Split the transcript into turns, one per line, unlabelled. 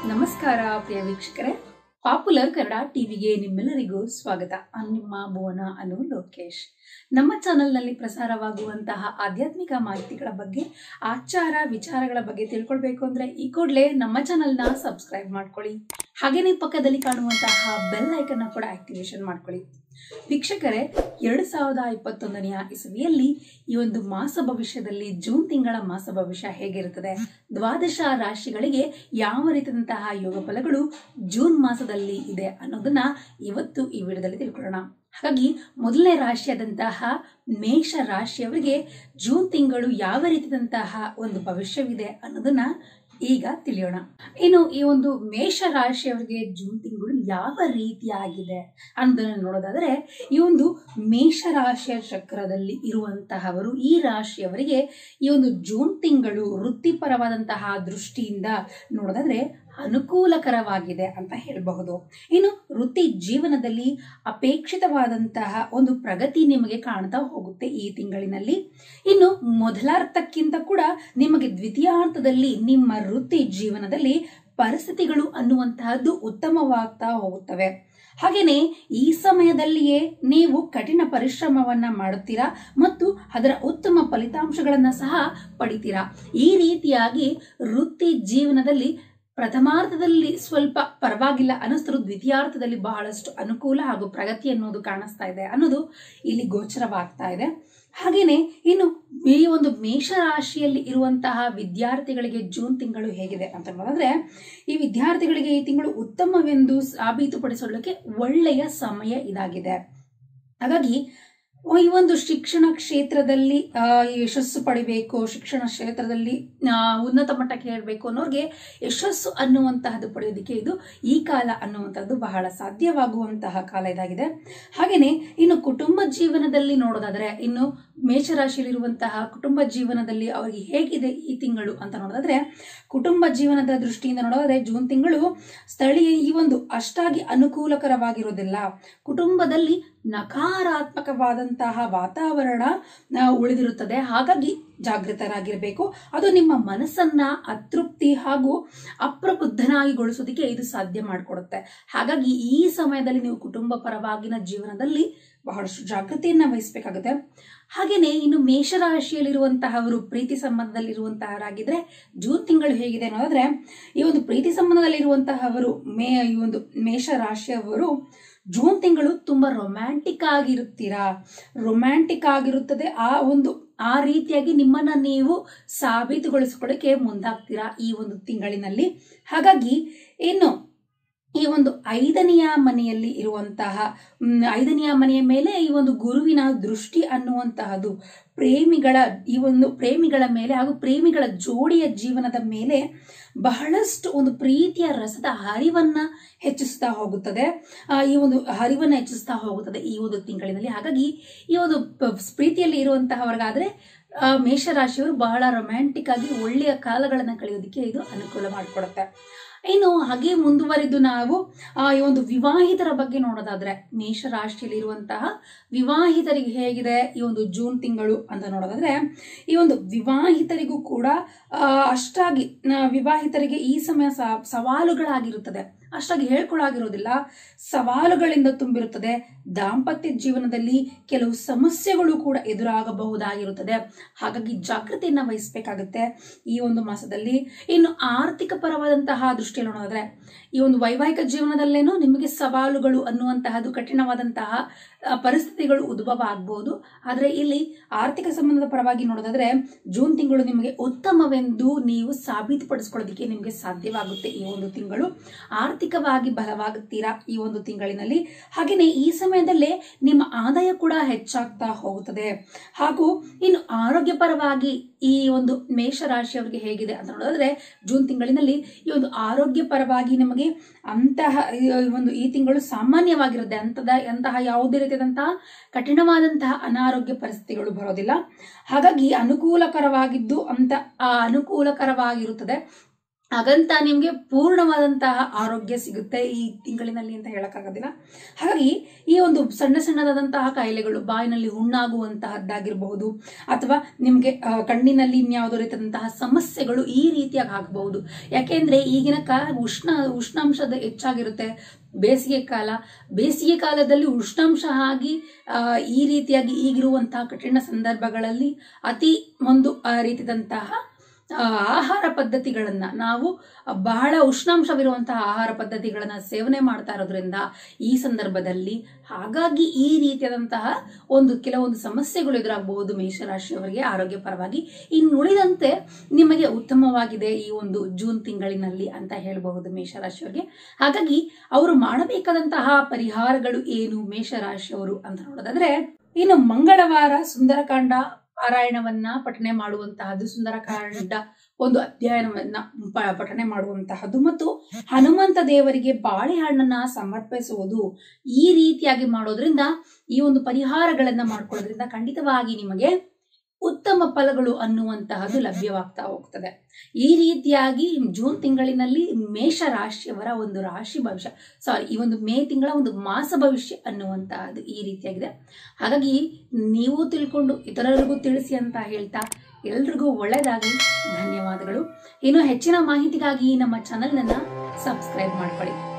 ನಮಸ್ಕಾರ ಪ್ರಿಯ ವೀಕ್ಷಕರೇ ಪಾಪ್ಯುಲರ್ ಕನ್ನಡ ಟಿವಿಗೆ ನಿಮ್ಮೆಲ್ಲರಿಗೂ ಸ್ವಾಗತ ನಾನು ನಿಮ್ಮ ಭುವನ ಅನು ಲೋಕೇಶ್ ನಮ್ಮ ಚಾನೆಲ್ನಲ್ಲಿ ಪ್ರಸಾರವಾಗುವಂತಹ ಆಧ್ಯಾತ್ಮಿಕ ಮಾಹಿತಿಗಳ ಬಗ್ಗೆ ಆಚಾರ ವಿಚಾರಗಳ ಬಗ್ಗೆ ತಿಳ್ಕೊಳ್ಬೇಕು ಅಂದ್ರೆ ಈ ಕೂಡಲೇ ನಮ್ಮ ಚಾನೆಲ್ನ ಸಬ್ಸ್ಕ್ರೈಬ್ ಮಾಡ್ಕೊಳ್ಳಿ ಹಾಗೇನೇ ಪಕ್ಕದಲ್ಲಿ ಕಾಣುವಂತಹ ಬೆಲ್ ಐಕನ್ನ ಕೂಡ ಆಕ್ಟಿವೇಶನ್ ಮಾಡ್ಕೊಳ್ಳಿ ವೀಕ್ಷಕರೇ ಎರಡು ಸಾವಿರದ ಇಪ್ಪತ್ತೊಂದನೆಯ ಇಸವಿಯಲ್ಲಿ ಈ ಒಂದು ಮಾಸ ಭವಿಷ್ಯದಲ್ಲಿ ಜೂನ್ ತಿಂಗಳ ಮಾಸ ಭವಿಷ್ಯ ಹೇಗಿರುತ್ತದೆ ದ್ವಾದಶ ರಾಶಿಗಳಿಗೆ ಯಾವ ರೀತಿಯಾದಂತಹ ಯೋಗ ಫಲಗಳು ಜೂನ್ ಮಾಸದಲ್ಲಿ ಇದೆ ಅನ್ನೋದನ್ನ ಇವತ್ತು ಈ ವಿಡಿಯೋದಲ್ಲಿ ತಿಳ್ಕೊಳ್ಳೋಣ ಹಾಗಾಗಿ ಮೊದಲನೇ ರಾಶಿಯಾದಂತಹ ಮೇಷ ರಾಶಿಯವರಿಗೆ ಜೂನ್ ತಿಂಗಳು ಯಾವ ರೀತಿಯಾದಂತಹ ಒಂದು ಭವಿಷ್ಯವಿದೆ ಅನ್ನೋದನ್ನ ಈಗ ತಿಳಿಯೋಣ ಇನ್ನು ಈ ಒಂದು ಮೇಷ ರಾಶಿಯವರಿಗೆ ಜೂನ್ ತಿಂಗಳು ಯಾವ ರೀತಿಯಾಗಿದೆ ಅನ್ನೋದನ್ನ ನೋಡೋದಾದ್ರೆ ಈ ಒಂದು ಮೇಷ ರಾಶಿಯ ಚಕ್ರದಲ್ಲಿ ಇರುವಂತಹವರು ಈ ರಾಶಿಯವರಿಗೆ ಈ ಒಂದು ಜೂನ್ ತಿಂಗಳು ವೃತ್ತಿಪರವಾದಂತಹ ದೃಷ್ಟಿಯಿಂದ ನೋಡೋದಾದ್ರೆ ಅನುಕೂಲಕರವಾಗಿದೆ ಅಂತ ಹೇಳಬಹುದು ಇನ್ನು ವೃತ್ತಿ ಜೀವನದಲ್ಲಿ ಅಪೇಕ್ಷಿತವಾದಂತಹ ಒಂದು ಪ್ರಗತಿ ನಿಮಗೆ ಕಾಣ್ತಾ ಹೋಗುತ್ತೆ ಈ ತಿಂಗಳಿನಲ್ಲಿ ಇನ್ನು ಮೊದಲಾರ್ಥಕ್ಕಿಂತ ಕೂಡ ನಿಮಗೆ ದ್ವಿತೀಯಾರ್ಥದಲ್ಲಿ ನಿಮ್ಮ ವೃತ್ತಿ ಜೀವನದಲ್ಲಿ ಪರಿಸ್ಥಿತಿಗಳು ಅನ್ನುವಂತಹದ್ದು ಉತ್ತಮವಾಗ್ತಾ ಹೋಗುತ್ತವೆ ಹಾಗೇನೆ ಈ ಸಮಯದಲ್ಲಿಯೇ ನೀವು ಕಠಿಣ ಪರಿಶ್ರಮವನ್ನ ಮಾಡುತ್ತೀರಾ ಮತ್ತು ಅದರ ಉತ್ತಮ ಫಲಿತಾಂಶಗಳನ್ನ ಸಹ ಪಡಿತೀರಾ ಈ ರೀತಿಯಾಗಿ ವೃತ್ತಿ ಜೀವನದಲ್ಲಿ ಪ್ರಥಮಾರ್ಥದಲ್ಲಿ ಸ್ವಲ್ಪ ಪರವಾಗಿಲ್ಲ ಅನ್ನಿಸ್ತರು ದ್ವಿತೀಯಾರ್ಥದಲ್ಲಿ ಬಹಳಷ್ಟು ಅನುಕೂಲ ಹಾಗೂ ಪ್ರಗತಿ ಅನ್ನೋದು ಕಾಣಿಸ್ತಾ ಇದೆ ಅನ್ನೋದು ಇಲ್ಲಿ ಗೋಚರವಾಗ್ತಾ ಇದೆ ಹಾಗೇನೆ ಇನ್ನು ಈ ಒಂದು ಮೇಷರಾಶಿಯಲ್ಲಿ ಇರುವಂತಹ ವಿದ್ಯಾರ್ಥಿಗಳಿಗೆ ಜೂನ್ ತಿಂಗಳು ಹೇಗಿದೆ ಅಂತ ನೋಡಿದ್ರೆ ಈ ವಿದ್ಯಾರ್ಥಿಗಳಿಗೆ ಈ ತಿಂಗಳು ಉತ್ತಮವೆಂದು ಸಾಬೀತುಪಡಿಸಲಿಕ್ಕೆ ಒಳ್ಳೆಯ ಸಮಯ ಇದಾಗಿದೆ ಹಾಗಾಗಿ ಈ ಒಂದು ಶಿಕ್ಷಣ ಕ್ಷೇತ್ರದಲ್ಲಿ ಆ, ಯಶಸ್ಸು ಪಡಿಬೇಕು ಶಿಕ್ಷಣ ಕ್ಷೇತ್ರದಲ್ಲಿ ಆ, ಉನ್ನತ ಮಟ್ಟಕ್ಕೆ ಹೇಳಬೇಕು ಅನ್ನೋರ್ಗೆ ಯಶಸ್ಸು ಅನ್ನುವಂತಹದ್ದು ಪಡೆಯೋದಕ್ಕೆ ಇದು ಈ ಕಾಲ ಅನ್ನುವಂಥದ್ದು ಬಹಳ ಸಾಧ್ಯವಾಗುವಂತಹ ಕಾಲ ಇದಾಗಿದೆ ಹಾಗೇನೆ ಇನ್ನು ಕುಟುಂಬ ಜೀವನದಲ್ಲಿ ನೋಡೋದಾದ್ರೆ ಇನ್ನು ಮೇಷರಾಶಿಯಲ್ಲಿರುವಂತಹ ಕುಟುಂಬ ಜೀವನದಲ್ಲಿ ಅವರಿಗೆ ಹೇಗಿದೆ ಈ ತಿಂಗಳು ಅಂತ ನೋಡೋದಾದ್ರೆ ಕುಟುಂಬ ಜೀವನದ ದೃಷ್ಟಿಯಿಂದ ನೋಡೋದಾದ್ರೆ ಜೂನ್ ತಿಂಗಳು ಸ್ಥಳೀಯ ಈ ಒಂದು ಅಷ್ಟಾಗಿ ಅನುಕೂಲಕರವಾಗಿರೋದಿಲ್ಲ ಕುಟುಂಬದಲ್ಲಿ ನಕಾರಾತ್ಮಕವಾದಂತಹ ವಾತಾವರಣ ಆ, ಉಳಿದಿರುತ್ತದೆ ಹಾಗಾಗಿ ಜಾಗೃತರಾಗಿರಬೇಕು ಅದು ನಿಮ್ಮ ಮನಸ್ಸನ್ನ ಅತೃಪ್ತಿ ಹಾಗೂ ಅಪ್ರಬುದ್ಧನಾಗಿಗೊಳಿಸೋದಕ್ಕೆ ಇದು ಸಾಧ್ಯ ಮಾಡಿಕೊಡುತ್ತೆ ಹಾಗಾಗಿ ಈ ಸಮಯದಲ್ಲಿ ನೀವು ಕುಟುಂಬ ಪರವಾಗಿನ ಜೀವನದಲ್ಲಿ ಬಹಳಷ್ಟು ಜಾಗೃತಿಯನ್ನ ವಹಿಸಬೇಕಾಗುತ್ತೆ ಹಾಗೇನೆ ಇನ್ನು ಮೇಷರಾಶಿಯಲ್ಲಿರುವಂತಹವರು ಪ್ರೀತಿ ಸಂಬಂಧದಲ್ಲಿರುವಂತಹವರಾಗಿದ್ರೆ ಜೂನ್ ತಿಂಗಳು ಹೇಗಿದೆ ಅನ್ನೋದಾದ್ರೆ ಈ ಒಂದು ಪ್ರೀತಿ ಸಂಬಂಧದಲ್ಲಿರುವಂತಹವರು ಮೇ ಈ ಒಂದು ಮೇಷರಾಶಿಯವರು ಜೂನ್ ತಿಂಗಳು ತುಂಬಾ ರೊಮ್ಯಾಂಟಿಕ್ ಆಗಿರುತ್ತೀರಾ ರೊಮ್ಯಾಂಟಿಕ್ ಆಗಿರುತ್ತದೆ ಆ ಒಂದು ಆ ರೀತಿಯಾಗಿ ನಿಮ್ಮನ್ನ ನೀವು ಸಾಬೀತುಗೊಳಿಸಿಕೊಳ್ಳಕ್ಕೆ ಮುಂದಾಗ್ತೀರಾ ಈ ಒಂದು ತಿಂಗಳಿನಲ್ಲಿ ಹಾಗಾಗಿ ಇನ್ನು ಈ ಒಂದು ಐದನೆಯ ಮನೆಯಲ್ಲಿ ಇರುವಂತಹ ಮ್, ಐದನೆಯ ಮನೆಯ ಮೇಲೆ ಈ ಒಂದು ಗುರುವಿನ ದೃಷ್ಟಿ ಅನ್ನುವಂತಹದ್ದು ಪ್ರೇಮಿಗಳ ಈ ಒಂದು ಪ್ರೇಮಿಗಳ ಮೇಲೆ ಹಾಗೂ ಪ್ರೇಮಿಗಳ ಜೋಡಿಯ ಜೀವನದ ಮೇಲೆ ಬಹಳಷ್ಟು ಒಂದು ಪ್ರೀತಿಯ ರಸದ ಹರಿವನ್ನ ಹೆಚ್ಚಿಸ್ತಾ ಹೋಗುತ್ತದೆ ಆ, ಈ ಒಂದು ಹರಿವನ್ನ ಹೆಚ್ಚಿಸ್ತಾ ಹೋಗುತ್ತದೆ ಈ ಒಂದು ತಿಂಗಳಿನಲ್ಲಿ ಹಾಗಾಗಿ ಈ ಒಂದು ಪ- ಪ್ರೀತಿಯಲ್ಲಿ ಇರುವಂತಹವರಿಗಾದ್ರೆ ಆ, ಮೇಷರಾಶಿಯವರು ಬಹಳ ರೊಮ್ಯಾಂಟಿಕ್ ಆಗಿ ಒಳ್ಳೆಯ ಕಾಲಗಳನ್ನ ಕಳೆಯೋದಕ್ಕೆ ಇದು ಅನುಕೂಲ ಮಾಡಿಕೊಡುತ್ತೆ ಇನ್ನು ಹಾಗೆ ಮುಂದುವರಿದು ನಾವು ಆ, ಈ ಒಂದು ವಿವಾಹಿತರ ಬಗ್ಗೆ ನೋಡೋದಾದ್ರೆ ಮೇಷರಾಶಿಯಲ್ಲಿ ಇರುವಂತಹ ವಿವಾಹಿತರಿಗೆ ಹೇಗಿದೆ ಈ ಒಂದು ಜೂನ್ ತಿಂಗಳು ಅಂತ ನೋಡೋದಾದ್ರೆ ಈ ಒಂದು ವಿವಾಹಿತರಿಗೂ ಕೂಡ ಆ, ಅಷ್ಟಾಗಿ ಆ, ವಿವಾಹಿತರಿಗೆ ಈ ಸಮಯ ಸ- ಸವಾಲುಗಳಾಗಿರುತ್ತದೆ ಅಷ್ಟಾಗಿ ಹೇಳ್ಕೊಳ್ಳಾಗಿರೋದಿಲ್ಲ ಸವಾಲುಗಳಿಂದ ತುಂಬಿರುತ್ತದೆ ದಾಂಪತ್ಯ ಜೀವನದಲ್ಲಿ ಕೆಲವು ಸಮಸ್ಯೆಗಳು ಕೂಡ ಎದುರಾಗಬಹುದಾಗಿರುತ್ತದೆ ಹಾಗಾಗಿ ಜಾಗೃತಿಯನ್ನ ವಹಿಸಬೇಕಾಗುತ್ತೆ ಈ ಒಂದು ಮಾಸದಲ್ಲಿ ಇನ್ನು ಆರ್ಥಿಕ ಪರವಾದಂತಹ ದೃಷ್ಟಿಯಲ್ಲಿ ನೋಡೋದಾದ್ರೆ ಈ ಒಂದು ವೈವಾಹಿಕ ಜೀವನದಲ್ಲೇನೋ ನಿಮಗೆ ಸವಾಲುಗಳು ಅನ್ನುವಂತಹದ್ದು ಕಠಿಣವಾದಂತಹ ಆ, ಪರಿಸ್ಥಿತಿಗಳು ಉದ್ಭವ ಆಗಬಹುದು ಆದ್ರೆ ಇಲ್ಲಿ ಆರ್ಥಿಕ ಸಂಬಂಧದ ಪರವಾಗಿ ನೋಡೋದಾದ್ರೆ ಜೂನ್ ತಿಂಗಳು ನಿಮಗೆ ಉತ್ತಮವೆಂದು ನೀವು ಸಾಬೀತುಪಡಿಸ್ಕೊಳ್ಳೋದಕ್ಕೆ ನಿಮಗೆ ಸಾಧ್ಯವಾಗುತ್ತೆ ಈ ಒಂದು ತಿಂಗಳು ಆರ್ಥಿಕವಾಗಿ ಬಲವಾಗುತ್ತೀರಾ ಈ ಒಂದು ತಿಂಗಳಿನಲ್ಲಿ ಹಾಗೆಯೇ ಈ ಸಮಯದಲ್ಲೇ ನಿಮ್ಮ ಆದಾಯ ಕೂಡ ಹೆಚ್ಚಾಗ್ತಾ ಹೋಗುತ್ತದೆ ಹಾಗೂ ಇನ್ನು ಆರೋಗ್ಯಪರವಾಗಿ ಈ ಒಂದು ಮೇಷರಾಶಿಯವರಿಗೆ ಹೇಗಿದೆ ಅಂತ ನೋಡಿದ್ರೆ ಜೂನ್ ತಿಂಗಳಿನಲ್ಲಿ ಈ ಒಂದು ಆರೋಗ್ಯಪರವಾಗಿ ನಿಮಗೆ ಅಂತಹ ಈ ಒಂದು ಈ ತಿಂಗಳು ಸಾಮಾನ್ಯವಾಗಿರುತ್ತೆ ಅಂತದ ಅಂತಹ ಯಾವುದೇ ರೀತಿಯಾದಂತಹ ಕಠಿಣವಾದಂತಹ ಅನಾರೋಗ್ಯ ಪರಿಸ್ಥಿತಿಗಳು ಬರೋದಿಲ್ಲ ಹಾಗಾಗಿ ಅನುಕೂಲಕರವಾಗಿದ್ದು ಅಂತ ಆ ಅನುಕೂಲಕರವಾಗಿರುತ್ತದೆ ಹಾಗಂತ ನಿಮಗೆ ಪೂರ್ಣವಾದಂತಹ ಆರೋಗ್ಯ ಸಿಗುತ್ತೆ ಈ ತಿಂಗಳಿನಲ್ಲಿ ಅಂತ ಹೇಳಕ್ಕಾಗೋದಿಲ್ಲ ಹಾಗಾಗಿ ಈ ಒಂದು ಸಣ್ಣ ಸಣ್ಣದಾದಂತಹ ಕಾಯಿಲೆಗಳು ಬಾಯಿನಲ್ಲಿ ಹುಣ್ಣಾಗುವಂತಹದ್ದಾಗಿರಬಹುದು ಅಥವಾ ನಿಮಗೆ ಆ, ಕಣ್ಣಿನಲ್ಲಿ ಇನ್ಯಾವುದೋ ರೀತಿಯಾದಂತಹ ಸಮಸ್ಯೆಗಳು ಈ ರೀತಿಯಾಗಿ ಆಗಬಹುದು ಯಾಕೆಂದ್ರೆ ಈಗಿನ ಕಾಲ ಉಷ್ಣ ಉಷ್ಣಾಂಶದ ಹೆಚ್ಚಾಗಿರುತ್ತೆ ಬೇಸಿಗೆ ಕಾಲ ಬೇಸಿಗೆ ಕಾಲದಲ್ಲಿ ಉಷ್ಣಾಂಶ ಆಗಿ ಆ, ಈ ರೀತಿಯಾಗಿ ಈಗಿರುವಂತಹ ಕಠಿಣ ಸಂದರ್ಭಗಳಲ್ಲಿ ಅತಿ ಒಂದು ಆ ರೀತಿಯಾದಂತಹ ಆ, ಆಹಾರ ಪದ್ಧತಿಗಳನ್ನ ನಾವು ಬಹಳ ಉಷ್ಣಾಂಶವಿರುವಂತಹ ಆಹಾರ ಪದ್ಧತಿಗಳನ್ನ ಸೇವನೆ ಮಾಡ್ತಾ ಇರೋದ್ರಿಂದ ಈ ಸಂದರ್ಭದಲ್ಲಿ ಹಾಗಾಗಿ ಈ ರೀತಿಯಾದಂತಹ ಒಂದು ಕೆಲವೊಂದು ಸಮಸ್ಯೆಗಳು ಎದುರಾಗಬಹುದು ಮೇಷರಾಶಿಯವರಿಗೆ ಆರೋಗ್ಯ ಪರವಾಗಿ ಇನ್ನುಳಿದಂತೆ ನಿಮಗೆ ಉತ್ತಮವಾಗಿದೆ ಈ ಒಂದು ಜೂನ್ ತಿಂಗಳಿನಲ್ಲಿ ಅಂತ ಹೇಳಬಹುದು ಮೇಷರಾಶಿಯವರಿಗೆ ಹಾಗಾಗಿ ಅವರು ಮಾಡಬೇಕಾದಂತಹ ಪರಿಹಾರಗಳು ಏನು ಮೇಷರಾಶಿಯವರು ಅಂತ ನೋಡೋದಾದ್ರೆ ಇನ್ನು ಮಂಗಳವಾರ ಸುಂದರಕಾಂಡ ಪಾರಾಯಣವನ್ನ ಪಠನೆ ಮಾಡುವಂತಹದ್ದು ಸುಂದರಕಾಂಡ ಒಂದು ಅಧ್ಯಯನವನ್ನ ಪ- ಪಠನೆ ಮಾಡುವಂತಹದ್ದು ಮತ್ತು ಹನುಮಂತ ದೇವರಿಗೆ ಬಾಳೆಹಣ್ಣನ್ನ ಸಮರ್ಪಿಸುವುದು ಈ ರೀತಿಯಾಗಿ ಮಾಡೋದ್ರಿಂದ ಈ ಒಂದು ಪರಿಹಾರಗಳನ್ನ ಮಾಡ್ಕೊಳ್ಳೋದ್ರಿಂದ ಖಂಡಿತವಾಗಿ ನಿಮಗೆ ಉತ್ತಮ ಫಲಗಳು ಅನ್ನುವಂತಹದ್ದು ಲಭ್ಯವಾಗ್ತಾ ಹೋಗ್ತದೆ ಈ ರೀತಿಯಾಗಿ ಜೂನ್ ತಿಂಗಳಿನಲ್ಲಿ ಮೇಷ ರಾಶಿಯವರ ಒಂದು ರಾಶಿ ಭವಿಷ್ಯ ಸಾರಿ ಈ ಒಂದು ಮೇ ತಿಂಗಳ ಒಂದು ಮಾಸ ಭವಿಷ್ಯ ಅನ್ನುವಂತಹದ್ದು ಈ ರೀತಿಯಾಗಿದೆ ಹಾಗಾಗಿ ನೀವು ತಿಳ್ಕೊಂಡು ಇತರರಿಗೂ ತಿಳಿಸಿ ಅಂತ ಹೇಳ್ತಾ ಎಲ್ರಿಗೂ ಒಳ್ಳೆಯದಾಗಲಿ ಧನ್ಯವಾದಗಳು ಇನ್ನು ಹೆಚ್ಚಿನ ಮಾಹಿತಿಗಾಗಿ ನಮ್ಮ ಚಾನೆಲ್ನನ್ನ ಸಬ್ಸ್ಕ್ರೈಬ್ ಮಾಡ್ಕೊಳ್ಳಿ